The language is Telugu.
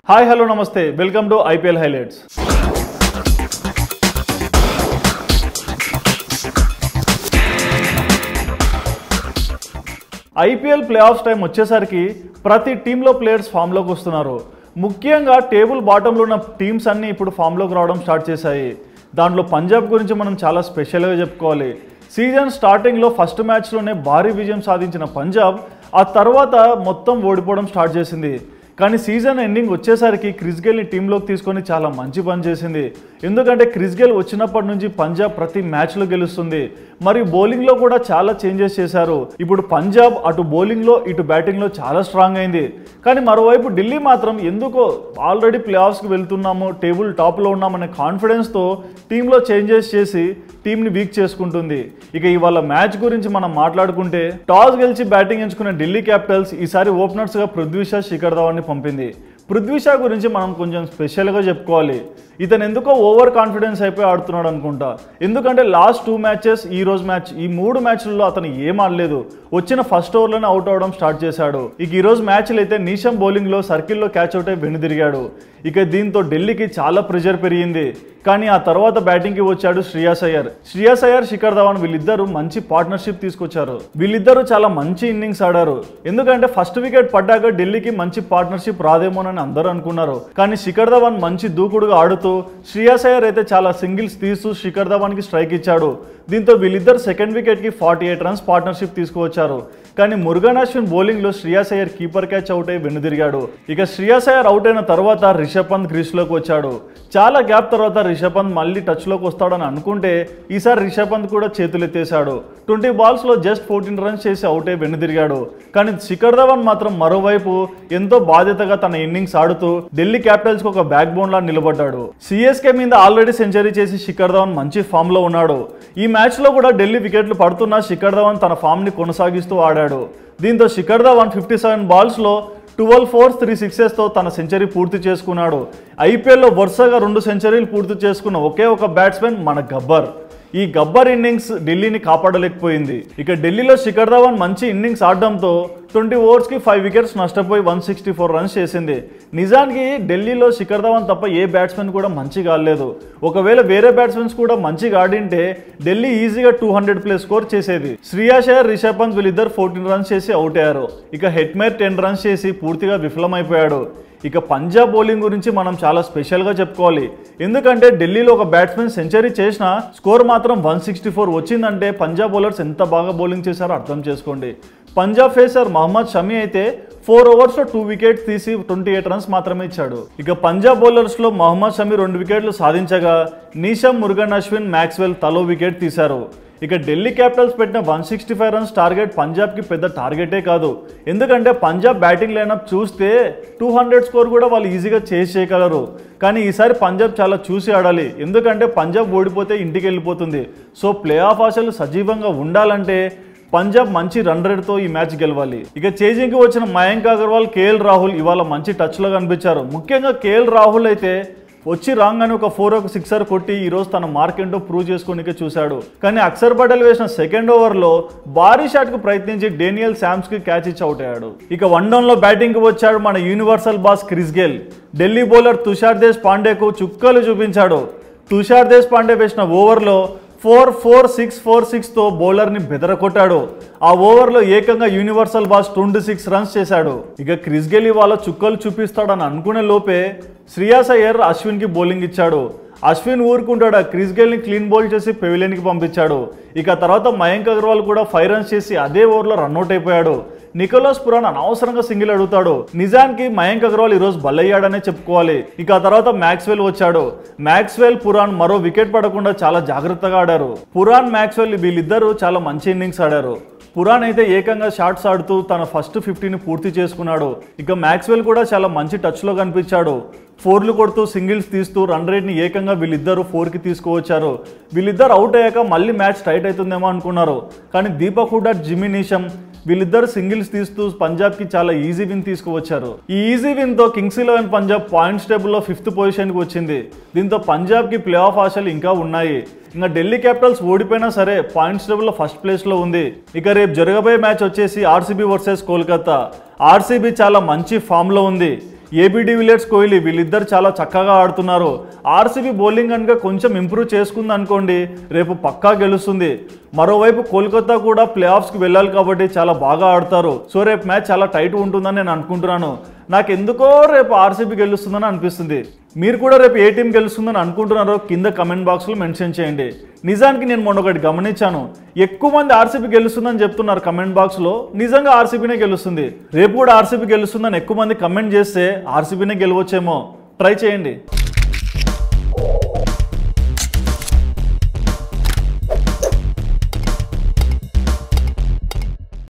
hi hello namaste welcome to IPL highlights IPL playoffs time వచ్చేసరికి ప్రతి టీంలో ప్లేయర్స్ ఫామ్లోకి వస్తున్నారు ముఖ్యంగా టేబుల్ బాటంలో ఉన్న టీమ్స్ అన్నీ ఇప్పుడు ఫామ్లోకి రావడం స్టార్ట్ చేశాయి దాంట్లో పంజాబ్ గురించి మనం చాలా స్పెషల్గా చెప్పుకోవాలి సీజన్ స్టార్టింగ్లో ఫస్ట్ మ్యాచ్లోనే భారీ విజయం సాధించిన పంజాబ్ ఆ తర్వాత మొత్తం ఓడిపోవడం స్టార్ట్ చేసింది కానీ సీజన్ ఎండింగ్ వచ్చేసరికి క్రిస్ గేల్ని టీంలోకి తీసుకొని చాలా మంచి పని చేసింది ఎందుకంటే క్రిస్ గేల్ వచ్చినప్పటి నుంచి పంజాబ్ ప్రతి మ్యాచ్లో గెలుస్తుంది మరియు బౌలింగ్లో కూడా చాలా చేంజెస్ చేశారు ఇప్పుడు పంజాబ్ అటు బౌలింగ్లో ఇటు బ్యాటింగ్లో చాలా స్ట్రాంగ్ అయింది కానీ మరోవైపు ఢిల్లీ మాత్రం ఎందుకో ఆల్రెడీ ప్లే ఆఫ్స్కి వెళ్తున్నాము టేబుల్ టాప్లో ఉన్నామనే కాన్ఫిడెన్స్తో టీంలో చేంజెస్ చేసి టీంని వీక్ చేసుకుంటుంది ఇక ఇవాళ మ్యాచ్ గురించి మనం మాట్లాడుకుంటే టాస్ గెలిచి బ్యాటింగ్ ఎంచుకున్న ఢిల్లీ క్యాపిటల్స్ ఈసారి ఓపెనర్స్గా పృథ్వీ షా శిఖర్ ధవాన్ని పంపింది పృథ్వీ షా గురించి మనం కొంచెం స్పెషల్గా చెప్పుకోవాలి ఇతను ఎందుకో ఓవర్ కాన్ఫిడెన్స్ అయిపోయి ఆడుతున్నాడు అనుకుంటా ఎందుకంటే లాస్ట్ టూ మ్యాచెస్ ఈ రోజు మ్యాచ్ ఈ మూడు మ్యాచ్లలో అతను ఏం ఆడలేదు వచ్చిన ఫస్ట్ ఓవర్లోనే అవుట్ అవడం స్టార్ట్ చేశాడు ఇక ఈ రోజు మ్యాచ్లు అయితే నీషం బౌలింగ్లో సర్కిల్లో క్యాచ్ అవుట్ అయి వెనుదిరిగాడు ఇక దీంతో ఢిల్లీకి చాలా ప్రెషర్ పెరిగింది కానీ ఆ తర్వాత బ్యాటింగ్కి వచ్చాడు శ్రేయాస్ అయ్యర్ శ్రేయాస్ అయ్యర్ శిఖర్ ధవన్ వీళ్ళిద్దరూ మంచి పార్ట్నర్షిప్ తీసుకొచ్చారు వీళ్ళిద్దరూ చాలా మంచి ఇన్నింగ్స్ ఆడారు ఎందుకంటే ఫస్ట్ వికెట్ పడ్డాక ఢిల్లీకి మంచి పార్ట్నర్షిప్ రాదేమోనని అందరూ అనుకున్నారు కానీ శిఖర్ ధవన్ మంచి దూకుడుగా ఆడుతూ శ్రేయాస్ అయ్యర్ అయితే చాలా సింగిల్స్ తీస్తూ శిఖర్ ధవన్కి స్ట్రైక్ ఇచ్చాడు దీంతో వీళ్ళిద్దరు సెకండ్ వికెట్కి ఫార్టీ ఎయిట్ రన్స్ పార్ట్నర్షిప్ తీసుకువచ్చారు కానీ మురుగన్ అశ్విన్ బౌలింగ్లో Shreyas Iyer keeper catch out అయి వెనుదిరిగాడు ఇక శ్రేయాస్ అయ్యర్ అవుట్ అయిన తర్వాత రిషబ్ పంత్ క్రీస్లోకి వచ్చాడు చాలా గ్యాప్ తర్వాత రిషబ్ పంత్ మళ్ళీ టచ్లోకి వస్తాడని అనుకుంటే ఈసారి రిషబ్ పంత్ కూడా చేతులెత్తేశాడు ట్వంటీ బాల్స్లో జస్ట్ ఫోర్టీన్ రన్స్ చేసి అవుట్ అయి వెనుదిరిగాడు కానీ శిఖర్ ధవన్ మాత్రం మరోవైపు ఎంతో బాధ్యతగా తన ఇన్నింగ్స్ ఆడుతూ ఢిల్లీ క్యాపిటల్స్కి ఒక బ్యాక్ బోన్ లా నిలబడ్డాడు సిఎస్కే మీద ఆల్రెడీ సెంచరీ చేసి శిఖర్ ధవన్ మంచి ఫామ్ లో ఉన్నాడు ఈ మ్యాచ్ లో కూడా ఢిల్లీ వికెట్లు పడుతున్నా శిఖర్ ధవన్ తన ఫామ్ ని కొనసాగిస్తూ ఆడాడు దీంతో Shikhar Dhawan fifty seven balls లో ట్వెల్వ్ ఫోర్స్ త్రీ సిక్సెస్తో తన సెంచరీ పూర్తి చేసుకున్నాడు ఐపీఎల్లో వరుసగా రెండు సెంచరీలు పూర్తి చేసుకున్న ఒకే ఒక బ్యాట్స్మెన్ మన గబ్బర్ ఈ గబ్బర్ ఇన్నింగ్స్ ఢిల్లీని కాపాడలేకపోయింది ఇక ఢిల్లీలో శిఖర్ ధవన్ మంచి ఇన్నింగ్స్ ఆడడంతో ట్వంటీ ఓవర్స్కి ఫైవ్ వికెట్స్ నష్టపోయి వన్ సిక్స్టీ ఫోర్ రన్స్ చేసింది నిజానికి ఢిల్లీలో శిఖర్ ధవన్ తప్ప ఏ బ్యాట్స్మెన్ కూడా మంచిగా ఆడలేదు ఒకవేళ వేరే బ్యాట్స్మెన్స్ కూడా మంచిగా ఆడింటే ఢిల్లీ ఈజీగా టూ హండ్రెడ్ ప్లస్ స్కోర్ చేసేది శ్రీయాషర్ రిషబ్ పంత్ వీళ్ళిద్దరు ఫోర్టీన్ రన్స్ చేసి అవుట్ అయ్యారు ఇక హెట్మేర్ టెన్ రన్స్ చేసి పూర్తిగా విఫలమైపోయాడు ఇక పంజాబ్ బౌలింగ్ గురించి మనం చాలా స్పెషల్గా చెప్పుకోవాలి ఎందుకంటే ఢిల్లీలో ఒక బ్యాట్స్మెన్ సెంచరీ చేసిన స్కోర్ మాత్రం వన్ సిక్స్టీ ఫోర్ వచ్చిందంటే పంజాబ్ బౌలర్స్ ఎంత బాగా బౌలింగ్ చేశారో అర్థం చేసుకోండి పంజాబ్ ఫేసర్ మహమ్మద్ షమీ అయితే ఫోర్ ఓవర్స్లో టూ వికెట్స్ తీసి ట్వంటీ ఎయిట్ రన్స్ మాత్రమే ఇచ్చాడు ఇక పంజాబ్ బౌలర్స్లో మహమ్మద్ షమీ రెండు వికెట్లు సాధించగా నీషం మురుగన్ అశ్విన్ మ్యాక్స్వెల్ తలో వికెట్ తీశారు ఇక ఢిల్లీ క్యాపిటల్స్ పెట్టిన one sixty five runs target పంజాబ్కి పెద్ద టార్గెటే కాదు ఎందుకంటే Punjab batting lineup two hundred score కూడా వాళ్ళు ఈజీగా చేసి చేయగలరు కానీ ఈసారి పంజాబ్ చాలా చూసి ఆడాలి ఎందుకంటే పంజాబ్ ఓడిపోతే ఇంటికి వెళ్ళిపోతుంది సో ప్లే ఆఫ్ ఆశలు సజీవంగా ఉండాలంటే పంజాబ్ మంచి రన్ రేట్తో ఈ మ్యాచ్ గెలవాలి ఇక చేజింగ్కి వచ్చిన మయాంక్ అగర్వాల్ కేఎల్ రాహుల్ ఇవాళ మంచి టచ్లో కనిపించారు ముఖ్యంగా కేఎల్ రాహుల్ అయితే వచ్చి రాగానే ఒక ఫోర్ ఒక సిక్సర్ కొట్టి ఈ రోజు తన మార్క్ ఏంటో ప్రూవ్ చేసుకోనికే చూశాడు కానీ అక్షర్ పటేల్ వేసిన సెకండ్ ఓవర్లో భారీ షాట్ కు ప్రయత్నించి డేనియల్ శామ్స్ కి క్యాచ్ ఇచ్చి అవుట్ అయ్యాడు ఇక వన్ డౌన్ లో బ్యాటింగ్ కి వచ్చాడు మన universal boss Chris Gayle Delhi bowler Tushar దేశ్ పాండేకు చుక్కలు చూపించాడు తుషార్ దేశ్ పాండే వేసిన ఓవర్లో ఫోర్ ఫోర్ సిక్స్ ఫోర్ సిక్స్తో బౌలర్ని బెదరకొట్టాడు ఆ ఓవర్లో ఏకంగా universal boss twenty six runs చేశాడు ఇక క్రిస్ గెల్ ఇవాళ చుక్కలు చూపిస్తాడని అనుకునే లోపే శ్రేయాస్ అయ్యర్ అశ్విన్కి బౌలింగ్ ఇచ్చాడు అశ్విన్ ఊరుకుంటాడు ఆ క్రిస్ గేల్ని క్లీన్ బౌల్ చేసి పెవిలియన్కి పంపించాడు ఇక తర్వాత మయాంక్ అగర్వాల్ కూడా ఫైవ్ రన్స్ చేసి అదే ఓవర్లో రన్అట్ అయిపోయాడు నికోలస్ పురాన్ అనవసరంగా సింగిల్ అడుగుతాడు నిజానికి మయాంక్ అగర్వాల్ ఈరోజు బలయ్యాడనే చెప్పుకోవాలి ఇక ఆ తర్వాత మ్యాక్స్వెల్ వచ్చాడు మ్యాక్స్వెల్ పురాన్ మరో వికెట్ పడకుండా చాలా జాగ్రత్తగా ఆడారు పురాన్ మ్యాక్స్వెల్ వీళ్ళిద్దరూ చాలా మంచి ఇన్నింగ్స్ ఆడారు పురాన్ అయితే ఏకంగా షాట్స్ ఆడుతూ తన ఫస్ట్ ఫిఫ్టీని పూర్తి చేసుకున్నాడు ఇక మ్యాక్స్వెల్ కూడా చాలా మంచి టచ్లో కనిపించాడు ఫోర్లు కొడుతూ సింగిల్స్ తీస్తూ రన్ రేట్ని ఏకంగా వీళ్ళిద్దరు ఫోర్కి తీసుకువచ్చారు వీళ్ళిద్దరు అవుట్ అయ్యాక మళ్ళీ మ్యాచ్ టైట్ అవుతుందేమో అనుకున్నారు కానీ దీపక్ హుడా జిమ్మి నీషం వీళ్ళిద్దరు సింగిల్స్ తీస్తూ పంజాబ్కి చాలా ఈజీ విన్ తీసుకువచ్చారు ఈ ఈజీ విన్తో కింగ్స్ ఎలెవెన్ పంజాబ్ పాయింట్స్ టేబుల్లో ఫిఫ్త్ పొజిషన్కి వచ్చింది దీంతో పంజాబ్కి ప్లే ఆఫ్ ఆశలు ఇంకా ఉన్నాయి ఇంకా ఢిల్లీ క్యాపిటల్స్ ఓడిపోయినా సరే పాయింట్స్ టేబుల్లో ఫస్ట్ ప్లేస్లో ఉంది ఇక రేపు జరగబోయే మ్యాచ్ వచ్చేసి ఆర్సీబీ వర్సెస్ కోల్కతా ఆర్సీబీ చాలా మంచి ఫామ్లో ఉంది ఏబీ డివిలియర్స్ కోహ్లీ వీళ్ళిద్దరు చాలా చక్కగా ఆడుతున్నారు ఆర్సీబీ బౌలింగ్ కనుక కొంచెం ఇంప్రూవ్ చేసుకుంది అనుకోండి రేపు పక్కా గెలుస్తుంది మరోవైపు కోల్కతా కూడా ప్లే ఆఫ్స్కి వెళ్ళాలి కాబట్టి చాలా బాగా ఆడతారు సో రేపు మ్యాచ్ చాలా టైట్ ఉంటుందని నేను అనుకుంటున్నాను నాకు ఎందుకో రేపు ఆర్సీబీ గెలుస్తుందని అనిపిస్తుంది మీరు కూడా రేపు ఏ టీం గెలుస్తుందని అనుకుంటున్నారో కింద కమెంట్ బాక్స్లో మెన్షన్ చేయండి నిజానికి నేను మొన్న ఒకటి గమనించాను ఎక్కువ మంది ఆర్సీబీ గెలుస్తుందని చెప్తున్నారు కమెంట్ బాక్స్లో నిజంగా ఆర్సీబీనే గెలుస్తుంది రేపు కూడా ఆర్సీబీ గెలుస్తుందని ఎక్కువ మంది కమెంట్ చేస్తే ఆర్సీబీనే గెలవచ్చేమో ట్రై చేయండి